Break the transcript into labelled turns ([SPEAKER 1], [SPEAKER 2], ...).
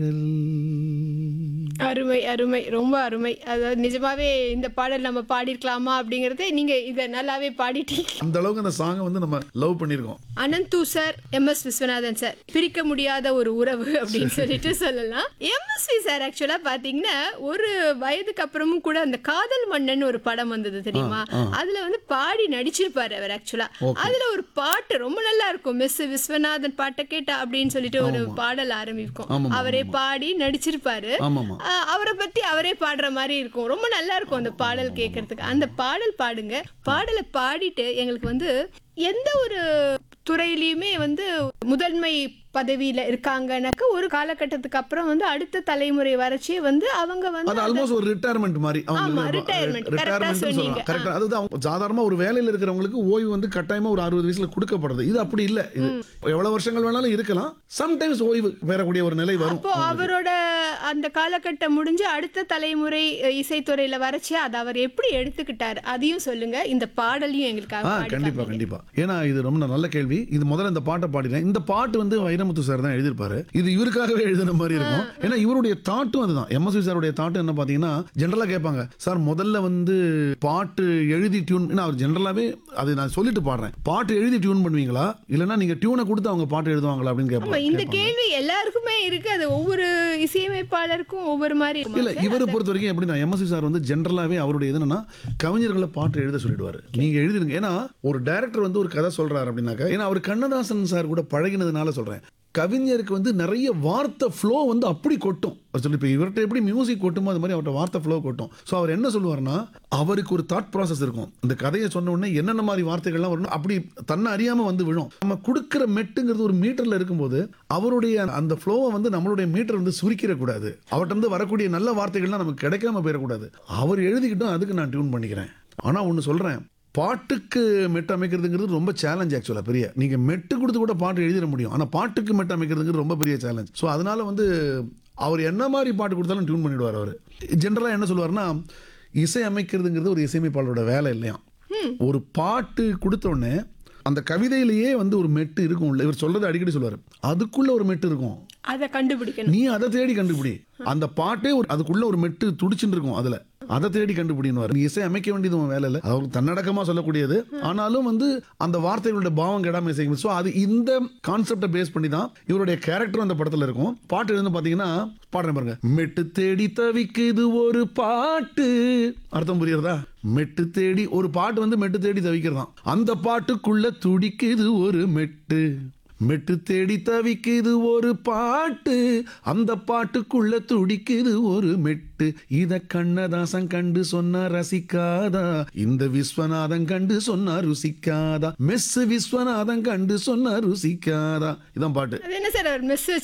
[SPEAKER 1] அருமை அருமை ரொம்ப அருமை அதாவது நிஜமாவே இந்த பாடல் நம்ம பாடியிருக்கலாமா அப்படிங்கறதே நீங்க இத நல்லாவே பாடிட்டீங்க
[SPEAKER 2] அந்த அளவுக்கு அந்த சாங்கை வந்து நம்ம லவ் பண்ணியிருக்கோம்
[SPEAKER 1] Ananthu sir M S Viswanathan sir பிரிக்க முடியாத ஒரு உறவு அப்படின்னு சொல்லிட்டு சொல்லலாம் எம்எஸ்வி சார் ஆக்சுவலா பாத்தீங்கன்னா ஒரு வயதுக்கு அப்புறமும் கூட அந்த காதல் மன்னன் ஒரு படம் வந்தது தெரியுமா அதுல வந்து பாடி நடிச்சிருப்பாரு அவர் ஆக்சுவலா அதுல ஒரு பாட்டு ரொம்ப நல்லா இருக்கும் மிஸ் விஸ்வநாதன் பாட்டை கேட்டா அப்படின்னு சொல்லிட்டு ஒரு பாடல் ஆரம்பிக்கும்
[SPEAKER 2] ஆமாம்,
[SPEAKER 1] அவரே பாடி நடிச்சிருப்பாரு
[SPEAKER 2] ஆமாமா
[SPEAKER 1] ஆஹ் அவரை பத்தி அவரே பாடுற மாதிரி இருக்கும் ரொம்ப நல்லா இருக்கும் அந்த பாடல் கேட்கறதுக்கு அந்த பாடல் பாடுங்க பாடலை பாடிட்டு எங்களுக்கு வந்து எந்த ஒரு துறையிலயுமே வந்து முதன்மை பதவியில இருக்காங்கனாக்க ஒரு காலகட்டத்துக்கு அப்புறம் வந்து அடுத்த தலைமுறை வரைச்சே வந்து அவங்க வந்து
[SPEAKER 2] அது ஆல்மோஸ்ட் ஒரு ரிட்டையர்மெண்ட் மாதிரி
[SPEAKER 1] ஆமா, retirement. Correct ஆ சொன்னீங்க.
[SPEAKER 2] கரெக்டா அதுதான் அவங்க சாதாரணமா ஒரு வேலையில இருக்கிறவங்களுக்கு ஓய்வு வந்து கட்டாயமா ஒரு அறுபது வயசுல கொடுக்கப்படுறது இது அப்படி இல்ல இது எவ்வளவு வருஷங்கள் வேணாலும் இருக்கலாம் சம்டைம்ஸ் ஓய்வு பெறக்கூடிய ஒரு நிலை வரும்
[SPEAKER 1] அப்போ அவரோட அந்த காலகட்டம் முடிஞ்சு அடுத்த தலைமுறை அஹ், இசைத்துறையில வரைச்சு அதை அவர் எப்படி எடுத்துக்கிட்டாரு அதையும் சொல்லுங்க இந்த பாடலையும் எங்களுக்காக
[SPEAKER 2] ஆ
[SPEAKER 1] பாடி
[SPEAKER 2] கண்டிப்பா
[SPEAKER 1] காமிங்க.
[SPEAKER 2] கண்டிப்பா ஏன்னா இது ரொம்ப நல்ல கேள்வி இது முதல்ல இந்த பாட்டை பாடினேன் இந்த பாட்டு வந்து வைரமுத்து சார் தான் எழுதியிருப்பாரு இது இவருக்காகவே எழுதின மாதிரி இருக்கும் ஏன்னா இவருடைய தாட்டும் அதுதான் எம்எஸ்வி சாருடைய தாட்டும் என்ன பாத்தீங்கன்னா ஜென்ரலா கேட்பாங்க சார் முதல்ல வந்து பாட்டு எழுதி டியூன் அவர் ஜென்ரலாவே அது நான் சொல்லிட்டு பாடுறேன் பாட்டு எழுதி டியூன் பண்ணுவீங்களா இல்லைன்னா நீங்க டியூனை கொடுத்து அவங்க பாட்டு எழுதுவாங்களா அப்படின்னு
[SPEAKER 1] ஆமா,
[SPEAKER 2] கேட்பாங்க
[SPEAKER 1] இந்த கேள்வி எல்லாருக்குமே இருக்கு அது ஒவ்வொரு இசையமைப்பாளருக்கும் ஒவ்வொரு மாதிரி இருக்கும்.
[SPEAKER 2] இல்ல இவரை பொறுத்த வரைக்கும் எப்படின்னா எம்எஸ்சி சார் வந்து ஜென்ரலாவே அவருடைய இது என்னன்னா கவிஞர்களை பாட்டு எழுத சொல்லிடுவாரு நீங்க எழுதிருங்க ஏன்னா ஒரு டைரக்டர் வந்து ஒரு கதை சொல்றாரு அப்படின்னாக்கா ஏன்னா அவர் கண்ணதாசன் சார் கூட பழகினதுனால சொல்றேன் கவிஞருக்கு வந்து நிறைய வார்த்தை ஃப்ளோ வந்து அப்படி கொட்டும் அவர் சொல்லி இப்போ இவர்கிட்ட எப்படி மியூசிக் கொட்டுமோ அது மாதிரி அவர்கிட்ட வார்த்தை ஃப்ளோ கொட்டும் ஸோ அவர் என்ன சொல்லுவார்னா அவருக்கு ஒரு தாட் ப்ராசஸ் இருக்கும் இந்த கதையை சொன்ன உடனே என்னென்ன மாதிரி வார்த்தைகள்லாம் வரணும் அப்படி தன்னை அறியாம வந்து விழும் நம்ம கொடுக்குற மெட்டுங்கிறது ஒரு மீட்டர்ல இருக்கும்போது அவருடைய அந்த ஃப்ளோவை வந்து நம்மளுடைய மீட்டர் வந்து சுருக்கிடக்கூடாது அவர்கிட்ட இருந்து வரக்கூடிய நல்ல வார்த்தைகள்லாம் நமக்கு கிடைக்காம போயிடக்கூடாது அவர் எழுதிக்கிட்டும் அதுக்கு நான் டியூன் பண்ணிக்கிறேன் ஆனா ஒன்று சொல்றேன் பாட்டுக்கு மெட்டு அமைக்கிறதுங்கிறது ரொம்ப சேலஞ்ச் ஆக்சுவலாக பெரிய நீங்கள் மெட்டு கொடுத்து கூட பாட்டு எழுதிட முடியும் ஆனால் பாட்டுக்கு மெட்டு அமைக்கிறதுங்கிறது ரொம்ப பெரிய சேலஞ்ச் ஸோ அதனால வந்து அவர் என்ன மாதிரி பாட்டு கொடுத்தாலும் டியூன் பண்ணிடுவார் அவர் ஜென்ரலாக என்ன சொல்லுவார்னா இசை அமைக்கிறதுங்கிறது ஒரு இசையமைப்பாளரோட வேலை இல்லையா ஒரு பாட்டு கொடுத்த உடனே அந்த கவிதையிலேயே வந்து ஒரு மெட்டு இருக்கும் இவர் சொல்றது அடிக்கடி சொல்லுவார் அதுக்குள்ள ஒரு மெட்டு இருக்கும்
[SPEAKER 1] அதை கண்டுபிடிக்கணும்
[SPEAKER 2] நீ அதை தேடி கண்டுபிடி அந்த பாட்டே ஒரு அதுக்குள்ள ஒரு மெட்டு துடிச்சுட்டு இருக்கும் அதுல அதை தேடி கண்டுபிடின்னு நீ இசை அமைக்க வேண்டியது உன் வேலை இல்லை அது தன்னடக்கமா சொல்லக்கூடியது ஆனாலும் வந்து அந்த வார்த்தைகளோட பாவம் கெடாம இசைக்கும் ஸோ அது இந்த கான்செப்டை பேஸ் பண்ணி தான் இவருடைய கேரக்டரும் அந்த படத்துல இருக்கும் பாட்டு வந்து பாத்தீங்கன்னா பாடுறேன் பாருங்க மெட்டு தேடி தவிக்குது ஒரு பாட்டு அர்த்தம் புரியுறதா மெட்டு தேடி ஒரு பாட்டு வந்து மெட்டு தேடி தவிக்கிறதாம் அந்த பாட்டுக்குள்ள துடிக்குது ஒரு மெட்டு மெட்டு தேடி தவிக்குது ஒரு பாட்டு அந்த பாட்டுக்குள்ள துடிக்குது ஒரு மெட்டு இத கண்ணதாசன் கண்டு சொன்னா ரசிக்காதா இந்த விஸ்வநாதன் கண்டு சொன்னா ருசிக்காதா மெஸ் விஸ்வநாதன் கண்டு சொன்னா ருசிக்காதா இதான் பாட்டு
[SPEAKER 1] அது என்ன சார் அவர் மிஸ்